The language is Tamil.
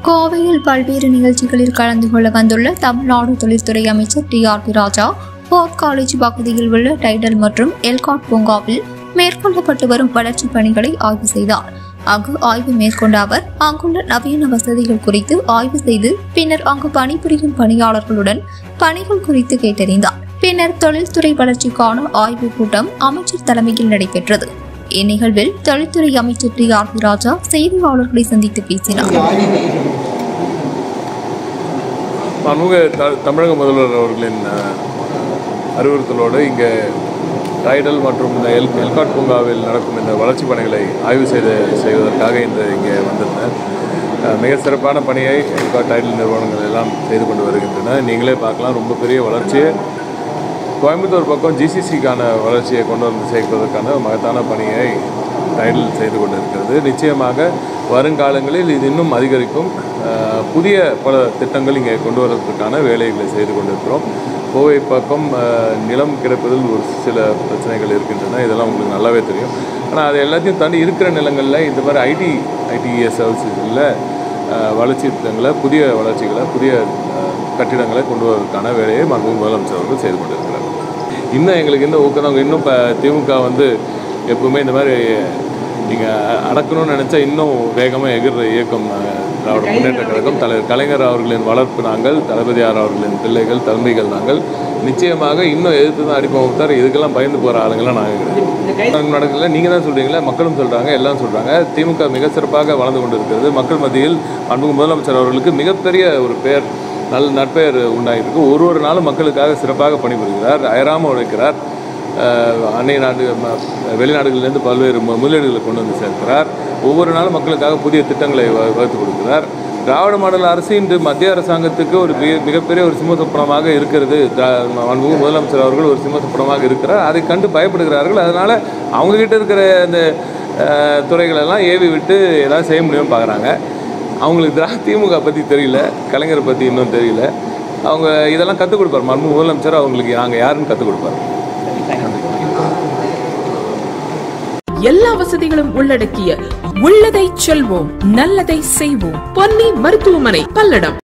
கோவையில் பல்வேறு நிகழ்ச்சிகளில் கலந்து கொள்ள வந்துள்ள தமிழ்நாடு தொழில்துறை அமைச்சர் T R B Raja port college பகுதியில் உள்ள டைடல் மற்றும் எல்காட் பூங்காவில் மேற்கொள்ளப்பட்டு வரும் வளர்ச்சிப் பணிகளை ஆய்வு செய்தார் அங்கு ஆய்வு மேற்கொண்ட அவர் அங்குள்ள நவீன வசதிகள் குறித்து ஆய்வு செய்து பின்னர் அங்கு பணிபுரியும் பணியாளர்களுடன் பணிகள் குறித்து கேட்டறிந்தார் பின்னர் தொழில்துறை வளர்ச்சிக்கான ஆய்வுக் கூட்டம் அமைச்சர் தலைமையில் நடைபெற்றது இந்நிகழ்வில் தொழில்துறை அமைச்சர் டி ஆர் பி ராஜா செய்தியாளர்களை சந்தித்து பேசினார் மாண்புமிகு த தமிழக முதல்வர் அவர்களின் அஹ், அறிவுறுத்தலோடு இங்கே டைடல் மற்றும் இந்த எல் எல்காட் பூங்காவில் நடக்கும் இந்த வளர்ச்சி பணிகளை ஆய்வு செய்து செய்வதற்காக இன்று இங்கே வந்திருந்தேன் அஹ், மிக சிறப்பான பணியை எல்காட் டைடல் நிறுவனங்கள் எல்லாம் செய்து கொண்டு வருகின்றன நீங்களே பார்க்கலாம் ரொம்ப பெரிய வளர்ச்சியை கோயம்புத்தூர் பக்கம் ஜிசிசிக்கான வளர்ச்சியை கொண்டு வந்து சேர்ப்பதற்கான மகத்தான பணியை டைடல் செய்து கொண்டிருக்கிறது நிச்சயமாக வருங்காலங்களில் இது இன்னும் அதிகரிக்கும் அஹ், புதிய பல திட்டங்கள் இங்கே கொண்டு வருவதற்கான வேலைகளை செய்து கொண்டிருக்கிறோம் கோவை பக்கம் அஹ், நிலம் கிடைப்பதில் ஒரு சில பிரச்சனைகள் இருக்கின்றன இதெல்லாம் உங்களுக்கு நல்லாவே தெரியும் ஆனால் அது எல்லாத்தையும் தாண்டி இருக்கிற நிலங்களில் இந்த மாதிரி ஐடி ஐடிஎஸ் சர்வீசஸில் வளர்ச்சி திட்டங்களை புதிய வளர்ச்சிகளை புதிய அஹ், கட்டிடங்களை கொண்டு வருவதற்கான வேலையை மறுபடியும் முதலமைச்சர் அவர்கள் செய்து கொண்டிருக்கிறார் இன்னும் எங்களுக்கு இன்னும் ஊக்கம் இன்னும் இப்போ திமுக வந்து எப்பவுமே இந்த மாதிரி நீங்கள் அடக்கணும்னு நினச்சா இன்னும் வேகமாக எகிற இயக்கம் அஹ், திராவிட முன்னேற்ற கழகம் தலைவர் கலைஞர் அவர்களின் வளர்ப்பு நாங்கள் தளபதியார் அவர்களின் பிள்ளைகள் தம்பிகள் நாங்கள் நிச்சயமாக இன்னும் எதிர்த்து தான் அடிப்போம் தவிர இதுக்கெல்லாம் பயந்து போகிற ஆளுங்கெல்லாம் நாங்கள் கிடையாது நடக்கல நீங்கள் தான் சொல்கிறீங்களா மக்களும் சொல்கிறாங்க எல்லாம் சொல்கிறாங்க திமுக மிக சிறப்பாக வளர்ந்து கொண்டிருக்கிறது மக்கள் மத்தியில் அன்புக்கு முதலமைச்சர் அவர்களுக்கு மிகப்பெரிய ஒரு பெயர் நல்ல நற்பெயர் உண்டாகிருக்கு ஒரு ஒரு நாளும் மக்களுக்காக சிறப்பாக பணிபுரிகிறார் அயராமல் உழைக்கிறார் அஹ், அன்னை நாடு ம- வெளிநாடுகளிலிருந்து பல்வேறு மு- முதலீடுகளை கொண்டு வந்து சேர்க்கிறார் ஒவ்வொரு நாளும் மக்களுக்காக புதிய திட்டங்களை வ- வகுத்து கொடுக்கிறார் திராவிட மாடல் அரசு இன்று மத்திய அரசாங்கத்துக்கு ஒரு மிக மிகப்பெரிய ஒரு சிம்மசப்பனமாக இருக்கிறது திரா- மாண்புமிகு முதலமைச்சர் அவர்கள் ஒரு சிம்மசப்பனமாக இருக்கிறார் அதை கண்டு பயப்படுகிறார்கள் அதனால் அவங்கக்கிட்ட இருக்கிற அந்த அஹ், துறைகளெல்லாம் ஏவி விட்டு ஏதாவது செய்ய முடியும்னு பார்க்குறாங்க அவங்களுக்கு திரா திமுக பற்றி தெரியல கலைஞரை பற்றி இன்னும் தெரியல அவங்க இதெல்லாம் கற்றுக் கொடுப்பார் மர்ம முதலமைச்சர் அவங்களுக்கு நாங்கள் யாருன்னு கற்றுக் கொடுப்பார் எல்லா வசதிகளும் உள்ளடக்கிய உள்ளதை செல்வோம் நல்லதை செய்வோம் பொன்னி மருத்துவமனை பல்லடம்